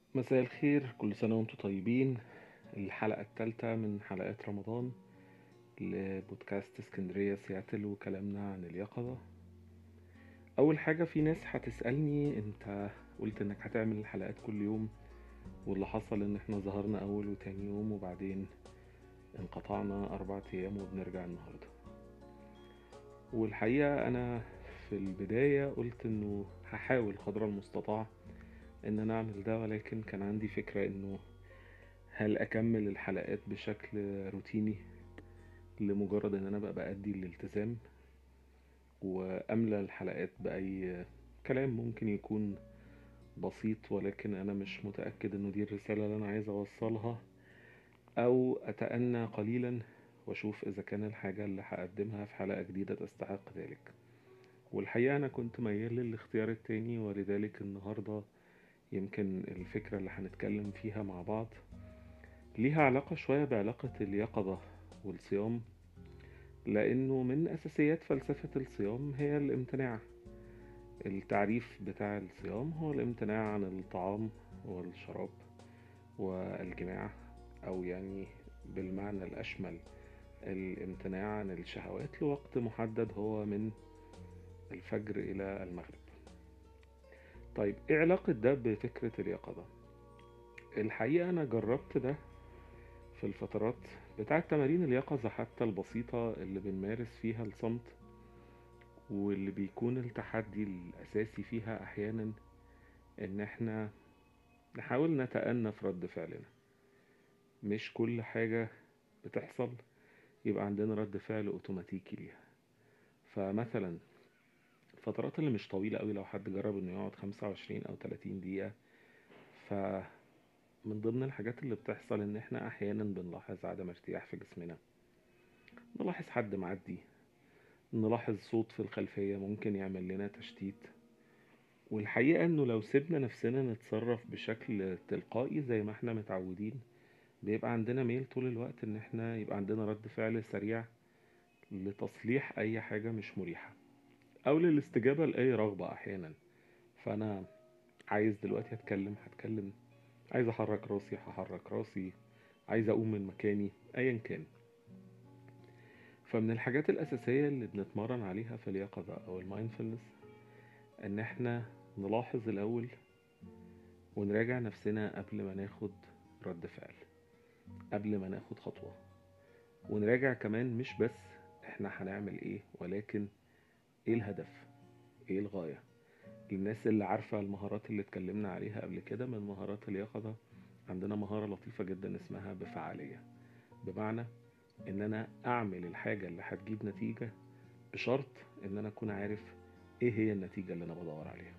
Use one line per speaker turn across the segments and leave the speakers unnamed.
مساء الخير كل سنة وانتم طيبين الحلقة الثالثة من حلقات رمضان لبودكاست اسكندرية سياتل وكلامنا عن اليقظة أول حاجة في ناس هتسألني انت قلت انك هتعمل الحلقات كل يوم واللي حصل ان احنا ظهرنا أول وتاني يوم وبعدين انقطعنا أربعة أيام وبنرجع النهاردة والحقيقة أنا في البداية قلت انه هحاول قدر المستطاع ان انا اعمل ده ولكن كان عندي فكرة انه هل اكمل الحلقات بشكل روتيني لمجرد ان انا بقى بأدي الالتزام واملى الحلقات باي كلام ممكن يكون بسيط ولكن انا مش متأكد انه دي الرسالة اللي انا عايز اوصلها او اتأنى قليلا واشوف اذا كان الحاجة اللي هقدمها في حلقة جديدة تستحق ذلك والحقيقة انا كنت ميال للاختيار التاني ولذلك النهاردة يمكن الفكرة اللي هنتكلم فيها مع بعض ليها علاقة شوية بعلاقة اليقظة والصيام لأنه من أساسيات فلسفة الصيام هي الامتناع التعريف بتاع الصيام هو الامتناع عن الطعام والشراب والجماع أو يعني بالمعنى الأشمل الامتناع عن الشهوات لوقت محدد هو من الفجر إلى المغرب طيب ايه علاقة ده بفكرة اليقظة الحقيقة انا جربت ده في الفترات بتاعة تمارين اليقظة حتى البسيطة اللي بنمارس فيها الصمت واللي بيكون التحدي الاساسي فيها احيانا ان احنا نحاول نتأنى في رد فعلنا مش كل حاجة بتحصل يبقى عندنا رد فعل اوتوماتيكي ليها فمثلا الفترات اللي مش طويلة قوي لو حد جرب انه يقعد خمسة وعشرين او تلاتين دقيقة ف من ضمن الحاجات اللي بتحصل ان احنا احيانا بنلاحظ عدم ارتياح في جسمنا نلاحظ حد معدي نلاحظ صوت في الخلفية ممكن يعمل لنا تشتيت والحقيقة انه لو سيبنا نفسنا نتصرف بشكل تلقائي زي ما احنا متعودين بيبقى عندنا ميل طول الوقت ان احنا يبقى عندنا رد فعل سريع لتصليح اي حاجة مش مريحة او للاستجابة لاي رغبة احيانا فانا عايز دلوقتي اتكلم هتكلم عايز احرك راسي هحرك راسي عايز اقوم من مكاني ايا كان فمن الحاجات الاساسية اللي بنتمرن عليها في اليقظة او المايندفولنس ان احنا نلاحظ الاول ونراجع نفسنا قبل ما ناخد رد فعل قبل ما ناخد خطوة ونراجع كمان مش بس احنا هنعمل ايه ولكن ايه الهدف ايه الغاية الناس اللي عارفة المهارات اللي اتكلمنا عليها قبل كده من مهارات اليقظة عندنا مهارة لطيفة جدا اسمها بفعالية بمعنى ان انا اعمل الحاجة اللي هتجيب نتيجة بشرط ان انا اكون عارف ايه هي النتيجة اللي انا بدور عليها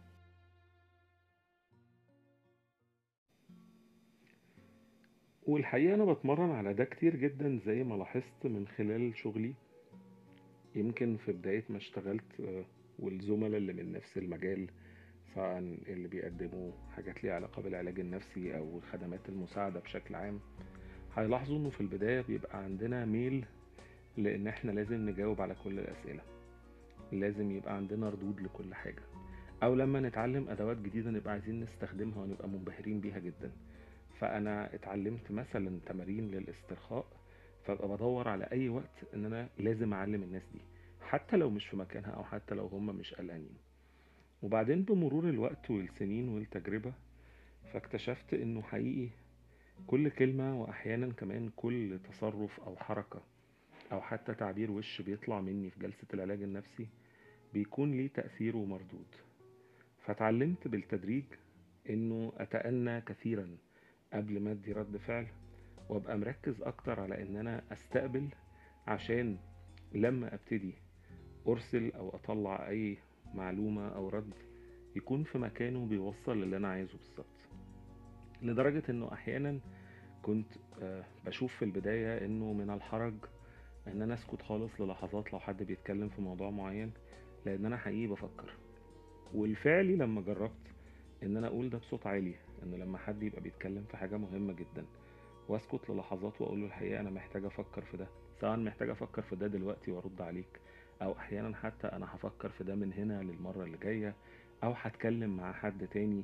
والحقيقة انا بتمرن على ده كتير جدا زي ما لاحظت من خلال شغلي يمكن في بداية ما اشتغلت آه، والزملاء اللي من نفس المجال سواء اللي بيقدموا حاجات ليها علاقة بالعلاج النفسي أو خدمات المساعدة بشكل عام هيلاحظوا إنه في البداية بيبقى عندنا ميل لأن إحنا لازم نجاوب على كل الأسئلة لازم يبقى عندنا ردود لكل حاجة أو لما نتعلم أدوات جديدة نبقى عايزين نستخدمها ونبقى منبهرين بيها جدا فأنا اتعلمت مثلا تمارين للاسترخاء فابقى بدور على اي وقت ان انا لازم اعلم الناس دي حتى لو مش في مكانها او حتى لو هم مش قلقانين وبعدين بمرور الوقت والسنين والتجربة فاكتشفت انه حقيقي كل كلمة واحيانا كمان كل تصرف او حركة او حتى تعبير وش بيطلع مني في جلسة العلاج النفسي بيكون ليه تأثير ومردود فتعلمت بالتدريج انه اتأنى كثيرا قبل ما ادي رد فعل وابقى مركز اكتر على ان انا استقبل عشان لما ابتدي ارسل او اطلع اي معلومة او رد يكون في مكانه بيوصل اللي انا عايزه بالظبط لدرجة انه احيانا كنت آه، بشوف في البداية انه من الحرج ان انا اسكت خالص للحظات لو حد بيتكلم في موضوع معين لان انا حقيقي بفكر والفعلي لما جربت ان انا اقول ده بصوت عالي ان لما حد يبقى بيتكلم في حاجة مهمة جدا واسكت للحظات واقول له الحقيقه انا محتاج افكر في ده سواء محتاج افكر في ده دلوقتي وارد عليك او احيانا حتى انا هفكر في ده من هنا للمره اللي جايه او هتكلم مع حد تاني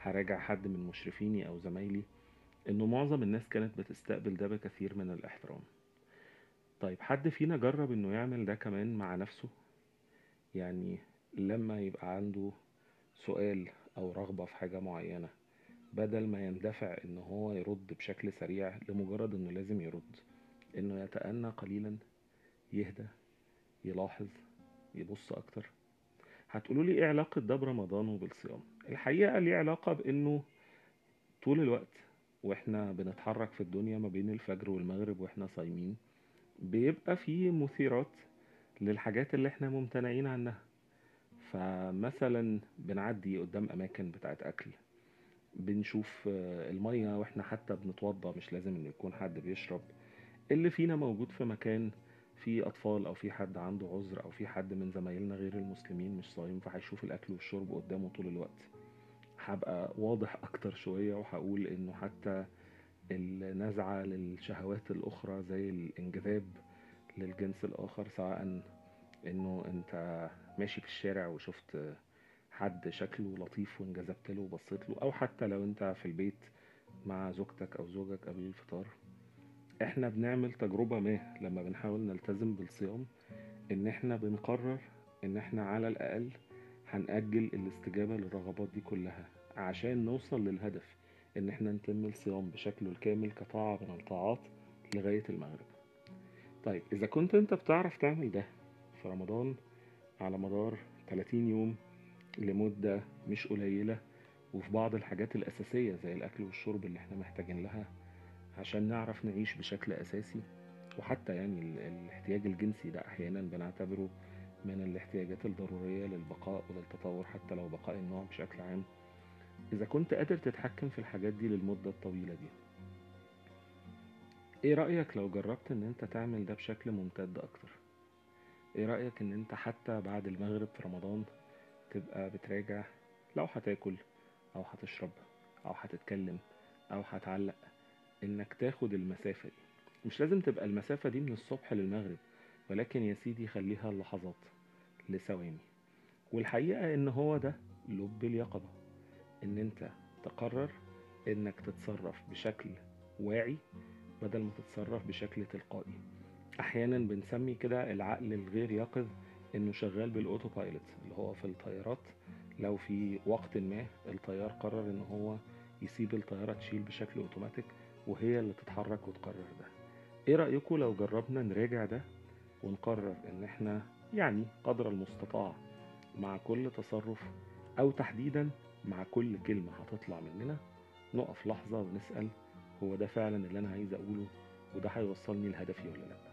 هراجع حد من مشرفيني او زمايلي انه معظم الناس كانت بتستقبل ده بكثير من الاحترام طيب حد فينا جرب انه يعمل ده كمان مع نفسه يعني لما يبقى عنده سؤال او رغبة في حاجة معينة بدل ما يندفع ان هو يرد بشكل سريع لمجرد انه لازم يرد انه يتأنى قليلا يهدى يلاحظ يبص اكتر هتقولوا لي ايه علاقة ده برمضان وبالصيام الحقيقة ليه علاقة بانه طول الوقت واحنا بنتحرك في الدنيا ما بين الفجر والمغرب واحنا صايمين بيبقى في مثيرات للحاجات اللي احنا ممتنعين عنها فمثلا بنعدي قدام اماكن بتاعت اكل بنشوف آه، المية واحنا حتى بنتوضى مش لازم ان يكون حد بيشرب اللي فينا موجود في مكان في اطفال او في حد عنده عذر او في حد من زمايلنا غير المسلمين مش صايم فهيشوف الاكل والشرب قدامه طول الوقت هبقى واضح اكتر شوية وهقول انه حتى النزعة للشهوات الاخرى زي الانجذاب للجنس الاخر سواء انه انت ماشي في الشارع وشفت حد شكله لطيف وانجذبت له وبصيت له او حتى لو انت في البيت مع زوجتك او زوجك قبل الفطار احنا بنعمل تجربة ما لما بنحاول نلتزم بالصيام ان احنا بنقرر ان احنا على الاقل هنأجل الاستجابة للرغبات دي كلها عشان نوصل للهدف ان احنا نتم الصيام بشكله الكامل كطاعة من الطاعات لغاية المغرب طيب اذا كنت انت بتعرف تعمل ده في رمضان على مدار 30 يوم لمدة مش قليلة وفي بعض الحاجات الأساسية زي الأكل والشرب اللي احنا محتاجين لها عشان نعرف نعيش بشكل أساسي وحتى يعني الاحتياج الجنسي ده أحيانا بنعتبره من الاحتياجات الضرورية للبقاء وللتطور حتى لو بقاء النوع بشكل عام إذا كنت قادر تتحكم في الحاجات دي للمدة الطويلة دي ايه رأيك لو جربت ان انت تعمل ده بشكل ممتد اكتر ايه رأيك ان انت حتى بعد المغرب في رمضان تبقى بتراجع لو هتاكل او هتشرب او هتتكلم او هتعلق انك تاخد المسافة دي مش لازم تبقى المسافة دي من الصبح للمغرب ولكن يا سيدي خليها لحظات لثواني والحقيقة ان هو ده لب اليقظة ان انت تقرر انك تتصرف بشكل واعي بدل ما تتصرف بشكل تلقائي احيانا بنسمي كده العقل الغير يقظ انه شغال بالاوتو بايلوت اللي هو في الطيارات لو في وقت ما الطيار قرر ان هو يسيب الطيارة تشيل بشكل اوتوماتيك وهي اللي تتحرك وتقرر ده ايه رأيكم لو جربنا نراجع ده ونقرر ان احنا يعني قدر المستطاع مع كل تصرف او تحديدا مع كل كلمة هتطلع مننا نقف لحظة ونسأل هو ده فعلا اللي انا عايز اقوله وده هيوصلني لهدفي ولا لا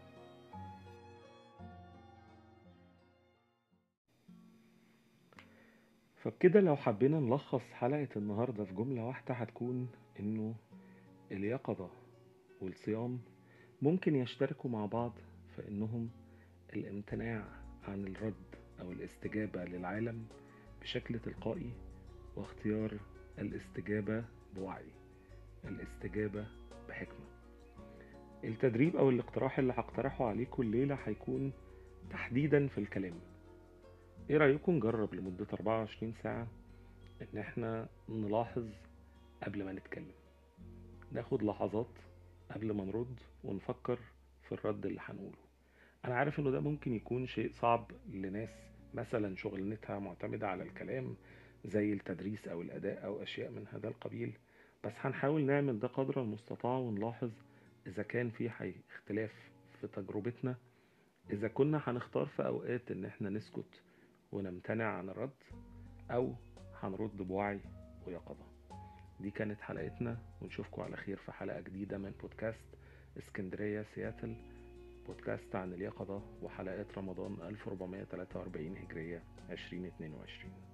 فبكده لو حبينا نلخص حلقة النهاردة في جملة واحدة هتكون انه اليقظة والصيام ممكن يشتركوا مع بعض في انهم الامتناع عن الرد او الاستجابة للعالم بشكل تلقائي واختيار الاستجابة بوعي الاستجابة بحكمة التدريب او الاقتراح اللي هقترحه عليكم الليلة هيكون تحديدا في الكلام ايه رأيكم نجرب لمدة 24 ساعة ان احنا نلاحظ قبل ما نتكلم ناخد لحظات قبل ما نرد ونفكر في الرد اللي هنقوله انا عارف انه ده ممكن يكون شيء صعب لناس مثلا شغلانتها معتمدة على الكلام زي التدريس او الاداء او اشياء من هذا القبيل بس هنحاول نعمل ده قدر المستطاع ونلاحظ اذا كان في اختلاف في تجربتنا اذا كنا هنختار في اوقات ان احنا نسكت ونمتنع عن الرد او هنرد بوعي ويقظة دي كانت حلقتنا ونشوفكم على خير في حلقة جديدة من بودكاست اسكندرية سياتل بودكاست عن اليقظة وحلقات رمضان 1443 هجرية 2022